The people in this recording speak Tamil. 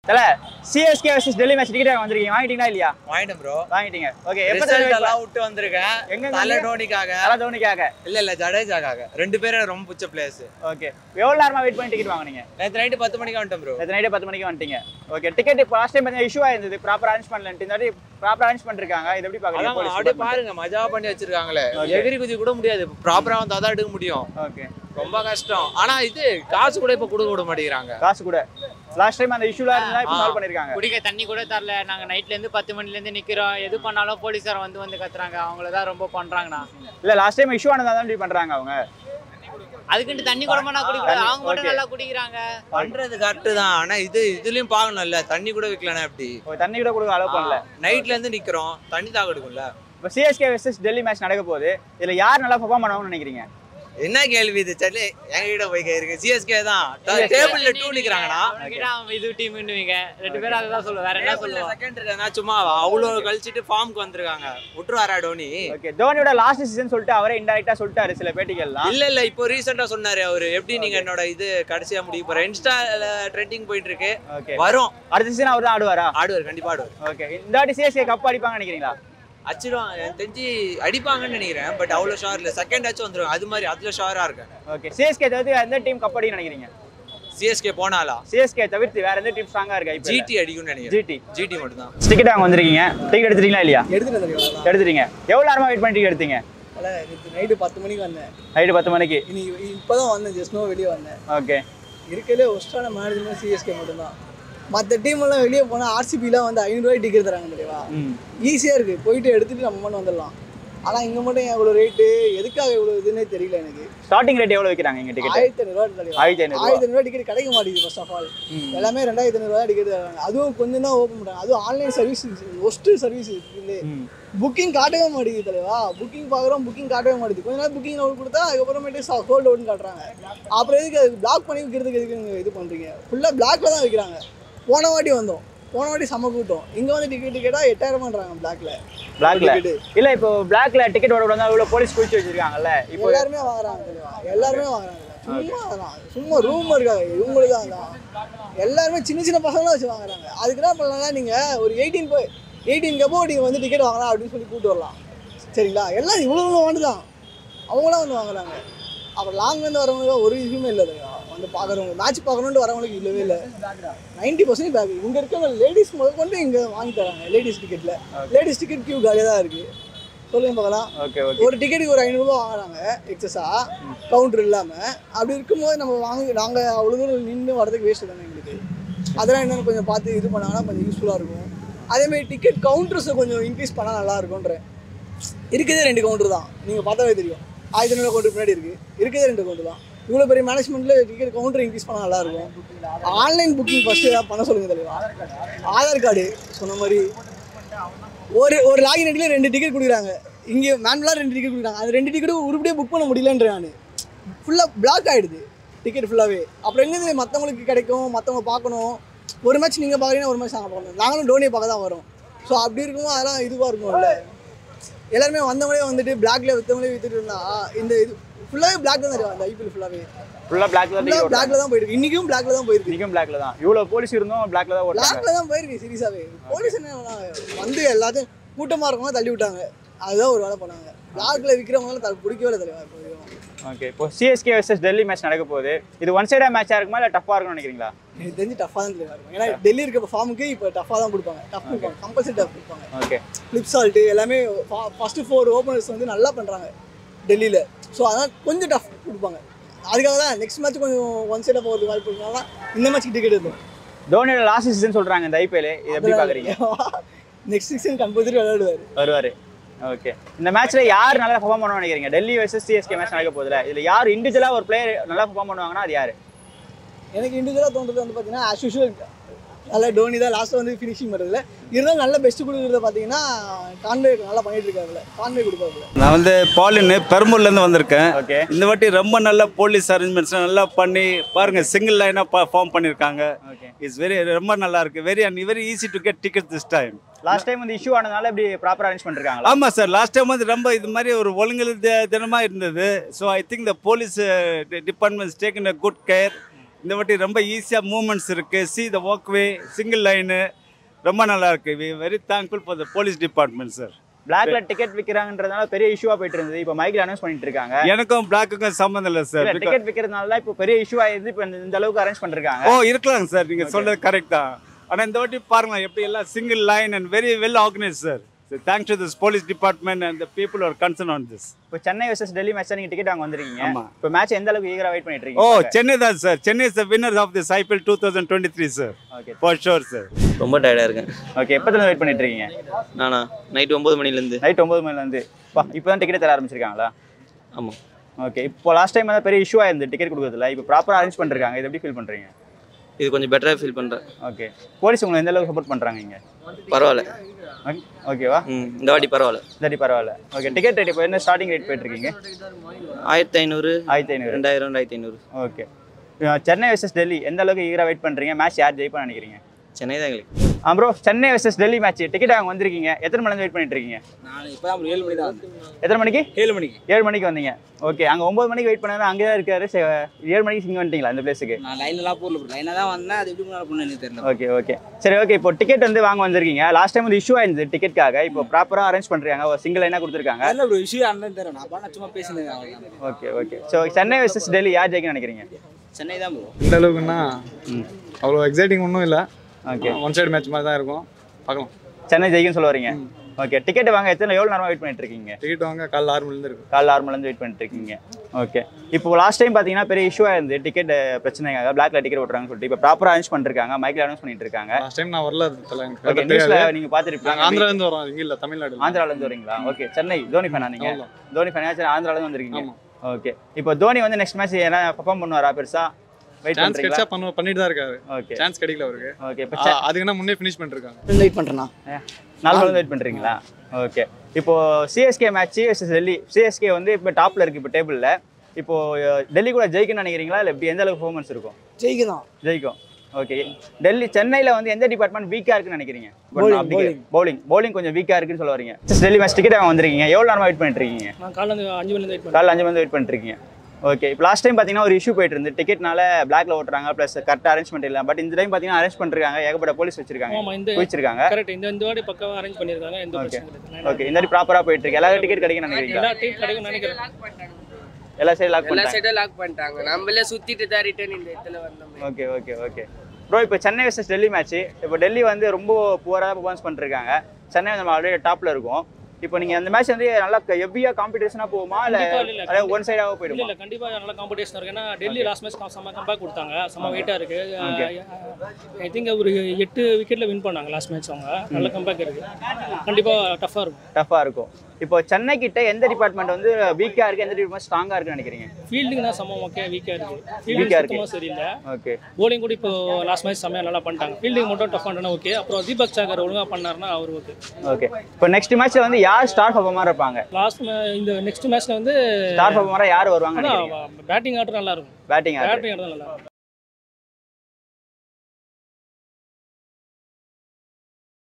தல CSK versus Delhi match ticket வந்திருக்கீங்க வாங்கிட்டீங்களா இல்லையா வாங்கிட்டேன் ப்ரோ வாங்கிட்டீங்க ஓகே எப்போ ரிசல்ட் எல்லாம் விட்டு வந்திருக்கேன் எங்க தலை வந்தீங்க? டோனிக்காக தலை தோனிக்காக இல்ல இல்ல ஜடேஜாக்காக ரெண்டு பேரும் எனக்கு ரொம்ப பிடிச்ச பிளேயர்ஸ் ஓகே எவ்வளோ நேரமா வெயிட் பண்ணி டிக்கெட் வாங்குனீங்க நேற்று நைட்டு பத்து மணிக்கு வந்துட்டேன் ப்ரோ நேற்று நைட்டே பத்து மணிக்கு வந்துட்டீங்க ஓகே டிக்கெட் இப்போ லாஸ்ட் டைம் பார்த்தீங்கன்னா இஷ்யூ ஆயிருந்தது ப்ராப்பர் அரேஞ்ச் பண்ணலன்ட்டு இந்த வாட்டி ப்ராப்பர் அரேஞ்ச் பண்ணிருக்காங்க இது எப்படி அதான் பார்க்குறீங்க அப்படியே பாருங்க மஜாவா பண்ணி வச்சிருக்காங்களே Okay. எகிரி குதி கூட முடியாது ப்ராப்பரா வந்தா தான் எடுக்க முடியும் ஓகே ரொம்ப கஷ்டம் ஆனா இது காசு கூட இப்ப கொடுக்க விட மாட்டேங்கிறாங்க காசு கூட லாஸ்ட் டைம் அந்த இஷ்யூலாம் இருந்தா இப்போ சால்வ் பண்ணிருக்காங்க குடிக்க தண்ணி கூட தரல நாங்க நைட்ல இருந்து பத்து மணில இருந்து நிக்கிறோம் எது பண்ணாலும் போலீஸார் வந்து வந்து கத்துறாங்க அவங்கள தான் ரொம்ப பண்றாங்கண்ணா இல்ல லாஸ்ட் டைம் இஷ்யூ ஆனதா தான் இப்படி பண்றாங்க அவங்க அதுக்குன்ட்டு தண்ணி கூட நான் குடிக்கல அவங்க மட்டும் Okay. நல்லா குடிக்கிறாங்க பண்றது கரெக்ட் தான் ஆனா இது இதுலயும் பாக்கணும்ல தண்ணி கூட விக்கலனா எப்படி ஒரு தண்ணி கூட கொடுக்க அலோவ் பண்ணல நைட்ல இருந்து நிக்கிறோம் தண்ணி தாக எடுக்கும்ல இப்போ சிஎஸ்கே வெர்சஸ் டெல்லி மேட்ச் நடக்க போகுது இதுல யார் நல்லா பெர்ஃபார்ம் பண்ணுவாங்கன்னு நினைக்கிறீங்க என்ன கேள்வி இது சரி எங்ககிட்ட போய் கேக்குறீங்க சிஎஸ்கே தான் CSK. டேபிள்ல டூ நிக்கிறாங்கண்ணா அவனுக்கிட்ட அவன் இது டீம்னுவீங்க ரெண்டு பேரும் அதை தான் சொல்லுவோம் வேற என்ன சொல்லுவோம் செகண்ட் இருக்கா சும்மா அவ்வளவு கழிச்சிட்டு ஃபார்முக்கு வந்திருக்காங்க விட்டுருவாரா டோனி ஓகே தோனியோட லாஸ்ட் சீசன் சொல்லிட்டு அவரே இன்டைரக்டா சொல்லிட்டாரு சில பேட்டிகள்லாம் இல்ல இல்ல இப்போ ரீசெண்டா சொன்னாரு அவரு எப்படி நீங்க என்னோட இது கடைசியா முடிக்க போற இன்ஸ்டால ட்ரெண்டிங் போயிட்டு இருக்கு ஓகே வரும் அடுத்த சீசன் அவர் தான் ஆடுவாரா ஆடுவார் கண்டிப்பா ஆடுவார் ஓகே இந்த வாட்டி சிஎஸ்கே கப் அடிப்பாங்கன்னு நினைக்கிறீங்களா அச்சிடும் எனக்கு தெரிஞ்சு அடிப்பாங்கன்னு நினைக்கிறேன் பட் அவ்வளவு ஷார் இல்ல செகண்ட் ஆச்சும் வந்துரும் அது மாதிரி அதுல ஷாரா இருக்கேன் ஓகே சிஎஸ்கே தவிர்த்து எந்த டீம் கப் அடின்னு நினைக்கிறீங்க சிஎஸ்கே போனாலா சிஎஸ்கே தவிர்த்து வேற எந்த டீம் ஸ்ட்ராங்கா இருக்கா இப்போ ஜிடி அடிக்கும்னு நினைக்கிறேன் ஜிடி ஜிடி மட்டும் தான் டிக்கெட் வாங்க வந்திருக்கீங்க டிக்கெட் எடுத்துட்டீங்களா இல்லையா எடுத்துட்டு வந்துருக்கேன் எடுத்துட்டீங்க எவ்வளவு நேரமா வெயிட் பண்ணி டிக்கெட் எடுத்தீங்க நேற்று நைட்டு பத்து மணிக்கு வந்தேன் நைட்டு பத்து மணிக்கு இன்னைக்கு இப்போதான் வந்தேன் ஜஸ்ட் நோ வெளியே வந்தேன் ஓகே இருக்கிறதுலே ஒஸ்டான மேனேஜ்மெண்ட் சிஎஸ்கே மட்டும்தான் மற்ற டீம் எல்லாம் வெளியே போனால் ஆர்சிபிலாம் வந்து ஐநூறுரூவாய் டிக்கெட் தராங்க தெரியுமா ம் ஈஸியாக இருக்குது போயிட்டு எடுத்துட்டு நம்ம மட்டும் வந்துடலாம் ஆனால் இங்கே மட்டும் எவ்வளோ ரேட்டு எதுக்காக இவ்வளோ இதுன்னே தெரியல எனக்கு ஸ்டார்டிங் ரேட் எவ்வளவு வைக்கிறாங்க இங்க டிக்கெட் ஆயிரத்தி ஐநூறுவா தலைவா ஆயிரத்தி ஐநூறு ஆயிரத்தி ஐநூறுவா டிக்கெட் கிடைக்க மாட்டேங்குது ஃபர்ஸ்ட் ஆஃப் ஆல் எல்லாமே ரெண்டாயிரத்தி ஐநூறுவா டிக்கெட் தராங்க அதுவும் கொஞ்சம் தான் ஓப்பன் பண்ணுறாங்க அதுவும் ஆன்லைன் சர்வீஸ் ஒஸ்ட்டு சர்வீஸ் இருக்குது ம் புக்கிங் காட்டவே மாட்டேங்குது தலைவா புக்கிங் பார்க்குறோம் புக்கிங் காட்டவே மாட்டேங்குது கொஞ்ச நேரம் புக்கிங் நோட் கொடுத்தா அதுக்கப்புறமேட்டு ஹோல்ட் அவுட்னு காட்டுறாங்க அப்புறம் எதுக்கு அது பிளாக் பண்ணி விற்கிறதுக்கு எதுக்கு நீங்க இது பண்ணுறீங்க ஃபுல்லாக பிளாக்ல தான் வைக்கிறாங்க போன வாட்டி வந்தோம் போன வாட்டி செம கூட்டம் இங்கே வந்து டிக்கெட் கேட்டால் எட்டாயிரம் பண்ணுறாங்க பிளாக்ல பிளாக்ல டிக்கெட் இல்ல இப்போ பிளாக்ல டிக்கெட் ஓட விடாம இவ்வளவு போலீஸ் குளிச்சு வச்சிருக்காங்கல்ல இப்போ எல்லாருமே வாங்குறாங்க தலைவா எல்லாருமே வாங்குறாங்க சும்மா அதான் சும்மா ரூம் இருக்காங்க இவங்களுக்கு தான் அதான் எல்லாருமே சின்ன சின்ன பசங்களும் வச்சு வாங்குறாங்க அதுக்கு என்ன பண்ணலாம் நீங்கள் ஒரு எயிட்டீன் போய் எயிட்டீன் கப்போ நீங்கள் வந்து டிக்கெட் வாங்கலாம் அப்படின்னு சொல்லி கூப்பிட்டு வரலாம் சரிங்களா எல்லாம் இவ்வளோ வாண்டு தான் அவங்களாம் வந்து வாங்குறாங்க அப்புறம் லாங்லேருந்து வரவங்களுக்கு ஒரு விஷயமே இல்லை தெரியும் வந்து பார்க்குறவங்க மேட்ச் பார்க்கணுன்ட்டு வரவங்களுக்கு இல்லவே இல்லை நைன்டி பர்சன்ட் பேக் இங்கே இருக்கவங்க லேடிஸ் முதல் கொண்டு இங்கே வாங்கி தராங்க லேடிஸ் டிக்கெட்டில் லேடிஸ் டிக்கெட் கியூ காலியாக தான் இருக்குது சொல்லுங்க பார்க்கலாம் ஓகே ஓகே ஒரு டிக்கெட்டுக்கு ஒரு ஐநூறுரூவா வாங்குறாங்க எக்ஸஸாக கவுண்டர் இல்லாமல் அப்படி இருக்கும்போது நம்ம வாங்கி நாங்கள் அவ்வளோ தூரம் நின்று வரதுக்கு வேஸ்ட்டு தானே எங்களுக்கு அதெல்லாம் என்னென்னு கொஞ்சம் பார்த்து இது பண்ணாங்கன்னா கொஞ்சம் யூஸ்ஃபுல்லாக இருக்கும் அதேமாதிரி டிக்கெட் கவுண்டர்ஸை கொஞ்சம் இன்க்ரீஸ் பண்ணால் நல்லா இருக்கும்ன்றேன் இருக்கிறதே ரெண்டு கவுண்டர் தான் நீங்கள் பார்த்தாவே தெரியும் ஆயிரத்தி ஐநூறு கவுண்டர் பின்னாடி இருக்குது இருக்கிறதே ரெண்டு கவுண்டர் தான் இவ்வளோ பெரிய மேனேஜ்மெண்ட்டில் டிக்கெட் கவுண்டர் இன்க்ரீஸ் பண்ணால் நல்லா இருக்கும் ஆன்லைன் புக்கிங் ஃபஸ்ட்டு ஏதாவது பண்ண சொல்லுங்கள் தலைவா ஆதார் கார்டு சொன்ன மாதிரி ஒரு ஒரு லாகின் ஐடியில் ரெண்டு டிக்கெட் கொடுக்குறாங்க இங்கே மேனுவலாக ரெண்டு டிக்கெட் கொடுக்குறாங்க அந்த ரெண்டு டிக்கெட்டும் உருப்படியாக புக் பண்ண முடியலன்ற நான் ஃபுல்லாக பிளாக் ஆகிடுது டிக்கெட் ஃபுல்லாகவே அப்புறம் எங்கேருந்து மற்றவங்களுக்கு கிடைக்கும் மற்றவங்க பார்க்கணும் ஒரு மேட்ச் நீங்கள் பார்க்குறீங்கன்னா ஒரு மேட்ச் நாங்கள் பார்க்கணும் நாங்களும் டோனியை பார்க்க தான் வரோம் ஸோ அப்படி இருக்கும்போது அதெல்லாம் இதுவாக இருக்கும்ல எல்லாருமே வந்தவங்களே வந்துட்டு பிளாக்ல விற்றவங்களே வித்துட்டு இருந்தா இந்த இது ஃபுல்லாகவே பிளாக் தான் தெரியும் அந்த ஐபிஎல் ஃபுல்லாகவே ஃபுல்லா பிளாக்ல தான் ஃபுல்லாக டிக்கெட் பிளாக்ல தான் போயிருக்கு இன்றைக்கும் பிளாக்ல தான் போயிருக்கு இன்னைக்கும் பிளாக்ல தான் இவ்வளவு போலீஸ் இருந்தும் பிளாக்ல தான் ஓட்டாங்க பிளாக்ல தான் போயிருக்கு சீரியஸாவே போலீஸ் என்ன பண்ணாங்க? வந்து எல்லாத்தையும் கூட்டமா இருக்கவங்க தள்ளி விட்டாங்க அதுதான் ஒரு வேலை பண்ணாங்க பிளாக்ல விற்கிறவங்களால தலை பிடிக்கவே இல்லை தலைவா இப்போ வரைக்கும். ஓகே இப்போ சிஎஸ்கே வர்சஸ் டெல்லி மேட்ச் நடக்க போகுது இது ஒன் சைடா மேட்சா இருக்குமா இல்ல டஃப்பா இருக்கும்னு நினைக்கிறீங்களா எனக்கு தெரிஞ்சு டஃபாக தான் தலைவா இருக்கும் ஏன்னா டெல்லி இருக்க ஃபார்முக்கு இப்போ டஃபாக தான் கொடுப்பாங்க டஃப் கொடுப்பாங்க கம்பல்சரி டஃப் கொடுப்பாங்க ஓகே ஃப்ளிப்சால்ட்டு எல்லாமே ஃபஸ்ட்டு ஃபோர் ஓப்பனர்ஸ் வந்து நல்லா பண்ணுறாங்க டெல்லியில் ஸோ அதனால் கொஞ்சம் டஃப் கொடுப்பாங்க அதுக்காக தான் நெக்ஸ்ட் மேட்ச் கொஞ்சம் ஒன் சைடாக போகிறதுக்கு வாய்ப்பு இருக்கனால இந்த மேட்ச் டிக்கெட் இருக்கும் தோனியோட லாஸ்ட் சீசன் சொல்றாங்க இந்த ஐபிஎல் இது எப்படி பாக்குறீங்க நெக்ஸ்ட் சீசன் கம்பல்சரி விளையாடுவார் வருவாரு ஓகே இந்த மேட்ச்ல யார் நல்லா பெர்ஃபார்ம் பண்ணுவான்னு நினைக்கிறீங்க டெல்லி வர்சஸ் சிஎஸ்கே மேட்ச் நடக்க போகுதுல இதுல யார் இண்டிவிஜுவலா ஒரு பிளேயர் நல்லா பெர்ஃபார்ம் பண்ணுவாங்கன்னா அது யாரு எனக்கு இண்டிவிஜுவலாக தோன்றது வந்து பார்த்தீங்கன்னா ஆஸ் யூஷுவல் நல்லா டோனி தான் லாஸ்ட்டாக வந்து ஃபினிஷிங் பண்ணுறதுல இருந்தாலும் நல்ல பெஸ்ட் கொடுக்குறத பார்த்தீங்கன்னா கான்வே நல்லா பண்ணிட்டு இருக்காருல கான்வே கொடுப்பாருல நான் வந்து பாலின்னு பெரம்பூர்லேருந்து வந்திருக்கேன் ஓகே இந்த வாட்டி ரொம்ப நல்லா போலீஸ் அரேஞ்ச்மெண்ட்ஸ் நல்லா பண்ணி பாருங்க சிங்கிள் லைனாக ஃபார்ம் பண்ணியிருக்காங்க ஓகே இட்ஸ் வெரி ரொம்ப நல்லா இருக்கு very and very easy to get ticket this time last time வந்து இஷ்யூ ஆனதுனால இப்படி ப்ராப்பரா அரேஞ்ச் பண்ணிருக்காங்களா ஆமாம் சார் லாஸ்ட் டைம் வந்து ரொம்ப இது மாதிரி ஒரு ஒழுங்கு தினமாக இருந்தது so I think the police departments taken a good care இந்த வாட்டி ரொம்ப ஈஸியாக மூமெண்ட்ஸ் இருக்குது see the walkway single line ரொம்ப நல்லா இருக்கு we very thankful for the police department sir பிளாக்ல டிக்கெட் விற்கிறாங்கன்றதுனால பெரிய இஷ்யூவா போயிட்டு இருந்தது இப்போ மைக்ல அனௌன்ஸ் பண்ணிட்டு இருக்காங்க எனக்கும் பிளாக்குக்கும் சம்மந்தம் இல்லை சார் இல்ல டிக்கெட் விற்கிறதுனால தான் இப்போ பெரிய இஷ்யூ ஆயிருந்து இப்போ இந்த- இந்த அளவுக்கு அரேஞ்ச் பண்ணிருக்காங்க ஓ இருக்கலாங்க சார் நீங்கள் சொல்றது கரெக்ட் தான் ஆனால் இந்த வாட்டி பாருங்க எப்படி எல்லாம் single line and very well organise sir thanks to this police department and the people are concern on this இப்போ சென்னை வர்சஸ் டெல்லி மேட்ச் நீங்க டிக்கெட் வாங்க வந்திருக்கீங்க ஆமா. இப்போ மேட்ச் எந்த அளவுக்கு ஈகரா வெயிட் பண்ணிட்டு ஓ இருக்கீங்க சென்னை தான் sir Chennai is the winner of this IPL two thousand twenty three sir okay for sure sir ரொம்ப டயர்டாக இருக்கேன் ஓகே எப்பத்துல வெயிட் பண்ணிட்டு இருக்கீங்க நானா நைட் ஒம்பது மணிலேருந்து நைட் ஒன்பது மணில இருந்து பா இப்போ தான் டிக்கெட் தர ஆரம்பிச்சிருக்காங்களா ஆமாம் ஓகே இப்போ லாஸ்ட் டைம் தான் பெரிய இஷ்யூ ஆயிருந்து டிக்கெட் கொடுக்கறதுல இப்போ ப்ராப்பரா அரேஞ்ச் பண்ணிருக்காங்க இது எப்படி ஃபீல் பண்றீங்க இது கொஞ்சம் பெட்டராக ஃபீல் பண்ணுறேன் ஓகே போலீஸ் உங்களை எந்த அளவுக்கு சப்போர்ட் பண்றாங்க இங்க பரவாயில்ல ஓகேவா ம் இந்த வாட்டி பரவாயில்ல சரி பரவாயில்ல ஓகே டிக்கெட் ரேட் இப்போ என்ன ஸ்டார்டிங் ரேட் போயிட்டு இருக்கீங்க ஆயிரத்தி ஐநூறு ஆயிரத்தி ஐநூறு ரெண்டாயிரம் ரெண்டாயிரத்தி ஐநூறு ஓகே சென்னை வர்சஸ் டெல்லி எந்த அளவுக்கு ஈகரா வெயிட் பண்றீங்க மேட்ச் யார் ஜெயிப்பான்னு நினைக்கிறீங்க சென்னை தான் எங்களுக்கு ஆ bro Chennai versus Delhi match ticket வாங்க வந்திருக்கீங்க எத்தனை மணிலேருந்து வெயிட் பண்ணிட்டு இருக்கீங்க நான் இப்போ தான் ஏழு மணி தான் வந்தேன். எத்தனை மணிக்கு ஏழு மணிக்கு ஏழு மணிக்கு வந்தீங்க ஓகே அங்கே ஒம்பது மணிக்கு வெயிட் பண்ணாரு அங்கே தான் இருக்காரு சரி, ஏழு மணிக்கு இங்கே வந்துட்டீங்களா இந்த பிளேஸுக்கு நான் லைன்லாம் போடல ப்ரோ லைனாக தான் வந்தேன் அது எப்படி முன்னாடி பண்ணு தெரியல ஓகே ஓகே சரி ஓகே இப்போ டிக்கெட் வந்து வாங்க வந்திருக்கீங்க லாஸ்ட் டைம் வந்து இஷ்யூ ஆயிருந்தது டிக்கெட்காக இப்போ ப்ராப்பராக அரேஞ்ச் பண்ணுறாங்க ஒரு சிங்கிள் லைனாக கொடுத்துருக்காங்க இல்லை ப்ரோ இஷ்யூ அண்ணன் தரேன் நான் பண்ண சும்மா பேசினேன் அவ்வளோதான் okay okay so Chennai versus Delhi யார் ஜெயிக்கணும்னு நினைக்கிறீங்க சென்னை தான் ப்ரோ இந்த அளவுக்குன்னா ம் அவ்வளோ எக்ஸைட்டிங் ஒன்றும் இல்லை ஓகே ஒன் சைடு மேட்ச் மாதிரி தான் இருக்கும் பார்க்கலாம் சென்னை ஜெயிக்கும்னு சொல்ல வரீங்க ஓகே டிக்கெட் வாங்க எத்தனை எவ்வளோ நேரமாக வெயிட் பண்ணிட்டு இருக்கீங்க டிக்கெட் வாங்க காலைல ஆறு மணிலேருந்து இருக்கும் காலைல ஆறு மணிலேருந்து வெயிட் பண்ணிட்டு இருக்கீங்க ஓகே இப்போ லாஸ்ட் டைம் பார்த்தீங்கன்னா பெரிய இஷ்யூ ஆயிருந்து டிக்கெட் பிரச்சனைக்காக பிளாக்ல டிக்கெட் ஓட்டுறாங்கன்னு சொல்லிட்டு இப்போ ப்ராப்பராக அரேஞ்ச் பண்ணிருக்காங்க மைக்கில் அனௌன்ஸ் பண்ணிட்டு இருக்காங்க லாஸ்ட் டைம் நான் வரல தல எனக்கு ஓகே correct ஆ நியூஸ்ல தெரியாது நீங்க பார்த்துருப்பீங்க நாங்கள் ஆந்திராலேருந்து வரோம் இங்கே இல்லை தமிழ்நாடு ஆந்திரால இருந்து வரீங்களா ஓகே சென்னை தோனி ஃபேனா நீங்க ஆமா. தோனி ஃபேனா சரி ஆந்திரால இருந்து வந்திருக்கீங்க ஆமா. ஓகே இப்போ தோனி வந்து நெக்ஸ்ட் மேட்ச் என்ன பெர்ஃபார்ம் பண்ணுவாரா பெருசா வெயிட் சான்ஸ் பண்றீங்களா கிடைச்சா பண்ண பண்ணிட்டு தான் இருக்காரு ஓகே சான்ஸ் கிடைக்கல அவருக்கு ஓகே இப்போ ஆ, அதுக்குன்னா முன்னே ஃபினிஷ் பண்ணிருக்காங்க வெயிட் பண்ணுறேண்ணா நாலு நாள் வெயிட் பண்றீங்களா ஓகே இப்போ CSK match versus Delhi CSK வந்து இப்போ டாப்ல இருக்கு இப்போ டேபிள்ல இப்போ அஹ், டெல்லி கூட ஜெயிக்கணும்னு நினைக்கிறீங்களா இல்லை எப்படி எந்த அளவுக்கு பெர்ஃபார்மன்ஸ் இருக்கும் ஜெயிக்குதான் ஜெயிக்கும் ஓகே டெல்லி சென்னையில வந்து எந்த டிபார்ட்மெண்ட் வீக்கா இருக்குன்னு நினைக்கிறீங்க Bowling, பவுலிங் பவுலிங் கொஞ்சம் வீக்கா இருக்குன்னு சொல்ல வரீங்க Just டெல்லி மேட்ச் டிக்கெட் வாங்க வந்திருக்கீங்க எவ்வளவு நேரமா வெயிட் பண்ணிட்டு இருக்கீங்க நான் காலைல வந்து அஞ்சு மணிலேருந்து வெயிட் பண்ணேன் காலைல அஞ்சு மணி வெயிட் பண்ணிட்டு இருக்கீங்க ஓகே இப்போ லாஸ்ட் டைம் பார்த்தீங்கன்னா ஒரு இஷ்யூ போயிட்டு இருந்து டிக்கெட்னால பிளாக்ல ஓட்டுறாங்க ப்ளஸ் கரெக்டாக அரேஞ்ச்மெண்ட் இல்லை பட் இந்த டைம் பார்த்தீங்கன்னா அரேஞ்ச் பண்ணிருக்காங்க ஏகப்பட்ட போலீஸ் வச்சிருக்காங்க ஆமா இந்த குவிச்சிருக்காங்க கரெக்ட் இந்த இந்த வாட்டி பக்காவா அரேஞ்ச் பண்ணிருக்காங்க எந்த Okay. பிரச்சனையும் கிடையாது ஓகே இந்த மாதிரி ப்ராப்பராக போயிட்டு இருக்கு எல்லா டிக்கெட் கிடைக்கும்னு நினைக்கிறீங்களா எல்லா டீம் கிடைக்கும் நினைக்கிறேன் எல்லா சைடு லாக் எல்லா பண்ணிட்டாங்க சைடும் லாக் பண்ணிட்டாங்க நம்மளே சுத்திட்டு தான் ரிட்டர்ன் இந்த இடத்துல வந்தோம் ஓகே ஓகே ஓகே ப்ரோ இப்போ சென்னை வர்சஸ் டெல்லி மேட்ச் இப்போ டெல்லி வந்து ரொம்ப புவராக பர்ஃபார்மன்ஸ் பண்ணிருக்காங்க சென்னை நம்ம ஆல்ரெடி டாப்ல இருக்கும் இப்போ நீங்க அந்த மேட்ச் வந்து நல்லா ஹெவியா காம்படிஷனா போகுமா இல்ல கண்டிப்பா இல்ல, இல்ல. அதாவது ஒன் சைடாக இல்ல போயிடுமா இல்ல கண்டிப்பா நல்ல காம்படிஷன் இருக்கு ஏன்னா டெல்லி லாஸ்ட் மேட்ச் செம்ம கம்பேக் கொடுத்தாங்க செம்ம வெயிட்டா இருக்கு ஐ திங்க் ஒரு எட்டு விக்கெட்ல வின் பண்ணாங்க லாஸ்ட் மேட்ச் அவங்க நல்ல கம்பேக் இருக்கு கண்டிப்பா டஃபா இருக்கும் டஃபா இருக்கும் இப்போ சென்னை கிட்ட எந்த டிபார்ட்மெண்ட் வந்து வீக்கா இருக்கு எந்த டிபார்ட்மெண்ட் ஸ்ட்ராங்கா இருக்குன்னு நினைக்கிறீங்க ஃபீல்டிங் தான் செம்ம ஓகே வீக்கா இருக்கு Weak ஃபீல்டிங் ஆ இருக்கு. சுத்தமா சரியில்லை ஓகே bowling கூட இப்போ லாஸ்ட் மேட்ச் செம்மையா நல்லா பண்ணிட்டாங்க ஃபீல்டிங் மட்டும் டஃப் பண்ணா ஓகே அப்புறம் தீபக் சாகர் ஒழுங்கா பண்ணாருன்னா அவர் ஓகே ஓகே இப்போ நெக்ஸ்ட் மேட்ச்ல வந்து யார் ஸ்டார் பர்ஃபார்மரா இருப்பாங்க லாஸ்ட் இந்த நெக்ஸ்ட் மேட்ச்ல வந்து ஸ்டார் பர்ஃபார்மரா யார் வருவாங்க நினைக்கிறீங்க பேட்டிங் ஆட்டம் நல்லா இருக்கும் பேட்டிங் பேட்டிங் ஆட்டம் நல்லா இருக்கும்